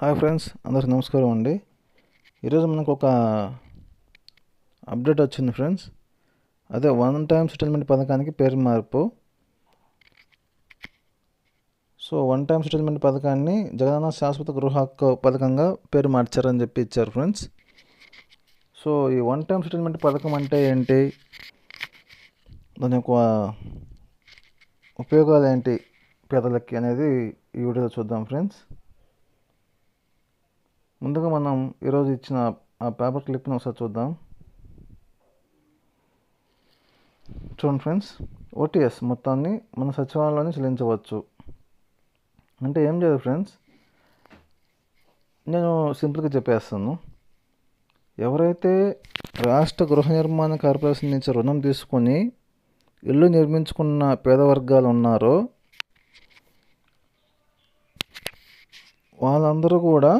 hi friends అందరికి నమస్కారం అండి ఈరోజు మనకు ఒక అప్డేట్ వచ్చింది ఫ్రెండ్స్ అదే వన్ టైం సెటిల్మెంట్ పథకానికి పేరు మార్పు సో వన్ టైం సెటిల్మెంట్ పథకాన్ని జగనన్న శాశ్వత గృహ హక్కు పథకంగా పేరు మార్చారని చెప్పి ఇచ్చారు ఫ్రెండ్స్ సో ఈ వన్ టైం సెటిల్మెంట్ పథకం అంటే ఏంటి దాని యొక్క ఉపయోగాలు ఏంటి పేదలకి అనేది ఈ వీడియోలో చూద్దాం ఫ్రెండ్స్ ముందుగా మనం ఈరోజు ఇచ్చిన ఆ పేపర్ క్లిప్ని ఒకసారి చూద్దాం చూడండి ఫ్రెండ్స్ ఓటీఎస్ మొత్తాన్ని మన సచివాలయంలోనే చెల్లించవచ్చు అంటే ఏం లేదు ఫ్రెండ్స్ నేను సింపుల్గా చెప్పేస్తాను ఎవరైతే రాష్ట్ర గృహ నిర్మాణ కార్పొరేషన్ నుంచి రుణం తీసుకొని ఇల్లు నిర్మించుకున్న పేద వర్గాలు ఉన్నారో వాళ్ళందరూ కూడా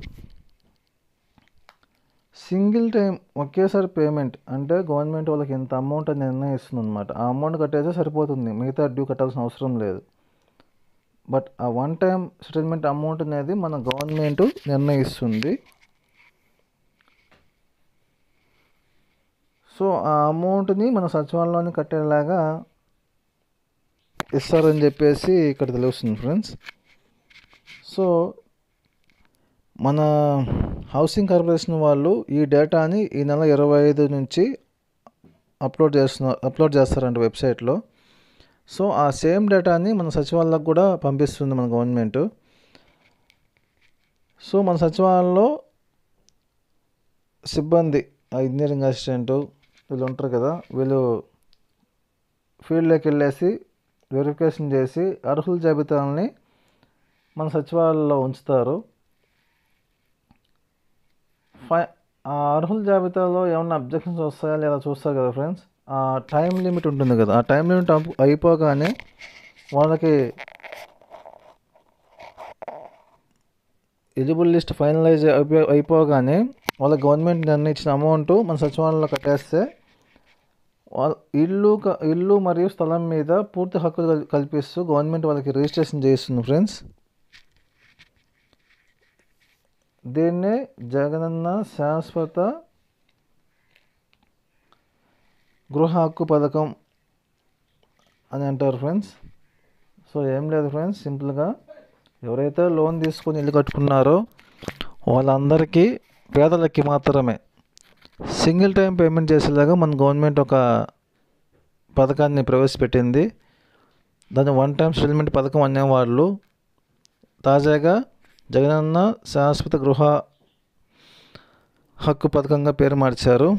సింగిల్ టైం ఒకేసారి పేమెంట్ అంటే గవర్నమెంట్ వాళ్ళకి ఎంత అమౌంట్ అని నిర్ణయిస్తుంది అనమాట ఆ అమౌంట్ కట్టేస్తే సరిపోతుంది మిగతా డ్యూ కట్టాల్సిన అవసరం లేదు బట్ ఆ వన్ టైం సెటిల్మెంట్ అమౌంట్ అనేది మన గవర్నమెంట్ నిర్ణయిస్తుంది సో ఆ అమౌంట్ని మన సచివాలయంలోని కట్టేలాగా ఇస్తారని చెప్పేసి ఇక్కడ తెలుస్తుంది ఫ్రెండ్స్ సో మన హౌసింగ్ కార్పొరేషన్ వాళ్ళు ఈ డేటాని ఈ నెల ఇరవై ఐదు నుంచి అప్లోడ్ చేస్తున్నారు అప్లోడ్ చేస్తారంట వెబ్సైట్లో సో ఆ సేమ్ డేటాని మన సచివాలయాలకు కూడా పంపిస్తుంది మన గవర్నమెంట్ సో మన సచివాలయంలో సిబ్బంది ఆ ఇంజనీరింగ్ అసిస్టెంట్ వీళ్ళు ఉంటారు కదా వీళ్ళు ఫీల్డ్లోకి వెళ్ళేసి వెరిఫికేషన్ చేసి అర్హుల జాబితాలని మన సచివాలయంలో ఉంచుతారు ఫై ఆ అర్హుల జాబితాలో ఏమన్నా అబ్జెక్షన్స్ వస్తాయా లేదా చూస్తారు కదా ఫ్రెండ్స్ ఆ టైం లిమిట్ ఉంటుంది కదా ఆ టైం లిమిట్ అయిపోగానే వాళ్ళకి ఎలిజిబుల్ లిస్ట్ ఫైనలైజ్ అయిపో అయిపోగానే వాళ్ళ గవర్నమెంట్ నిర్ణయించిన అమౌంట్ మన సచివాలయంలో కట్టేస్తే వాళ్ళ ఇల్లు ఇల్లు మరియు స్థలం మీద పూర్తి హక్కులు కల్పిస్తూ గవర్నమెంట్ వాళ్ళకి రిజిస్ట్రేషన్ చేస్తుంది ఫ్రెండ్స్ దీన్నే జగనన్న శాశ్వత గృహ హక్కు పథకం అని అంటారు ఫ్రెండ్స్ సో ఏం లేదు ఫ్రెండ్స్ సింపుల్గా ఎవరైతే లోన్ తీసుకొని ఇల్లు కట్టుకున్నారో వాళ్ళందరికీ పేదలకి మాత్రమే సింగిల్ టైం పేమెంట్ చేసేలాగా మన గవర్నమెంట్ ఒక పథకాన్ని ప్రవేశపెట్టింది దాన్ని వన్ టైం సెటిల్మెంట్ పథకం అనేవాళ్ళు తాజాగా జగనన్న శాశ్వత గృహ హక్కు పథకంగా పేరు మార్చారు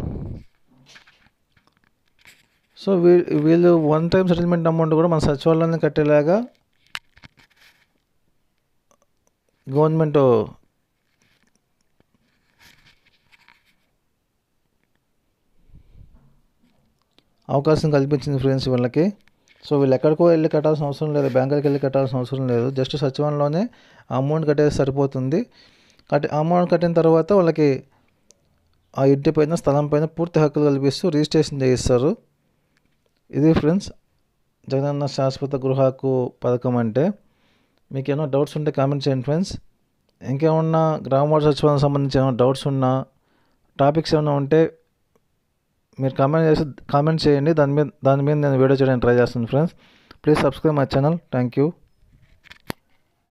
సో వీ వీళ్ళు వన్ టైం సెటిల్మెంట్ అమౌంట్ కూడా మన సచివాలయాన్ని కట్టేలాగా గవర్నమెంట్ అవకాశం కల్పించింది ఫ్రెండ్స్ వీళ్ళకి సో వీళ్ళు ఎక్కడికో వెళ్ళి కట్టాల్సిన అవసరం లేదు బ్యాంకుకి వెళ్ళి కట్టాల్సిన అవసరం లేదు జస్ట్ సచివాలయంలోనే అమౌంట్ కట్టేసి సరిపోతుంది కట్టి అమౌంట్ కట్టిన తర్వాత వాళ్ళకి ఆ ఇంటి పైన స్థలం పైన పూర్తి హక్కులు కల్పిస్తూ రిజిస్ట్రేషన్ చేయిస్తారు ఇది ఫ్రెండ్స్ జగనన్న శాశ్వత గృహ హక్కు పథకం అంటే మీకు ఏమైనా డౌట్స్ ఉంటే కామెంట్ చేయండి ఫ్రెండ్స్ ఇంకేమన్నా గ్రామ వార్డు సచివాలయం సంబంధించి ఏమైనా డౌట్స్ ఉన్నా టాపిక్స్ ఏమైనా ఉంటే మీరు కామెంట్ చేసి కామెంట్ చేయండి దాని మీద దాని మీద నేను వీడియో చేయడానికి ట్రై చేస్తాను friends please subscribe my channel thank you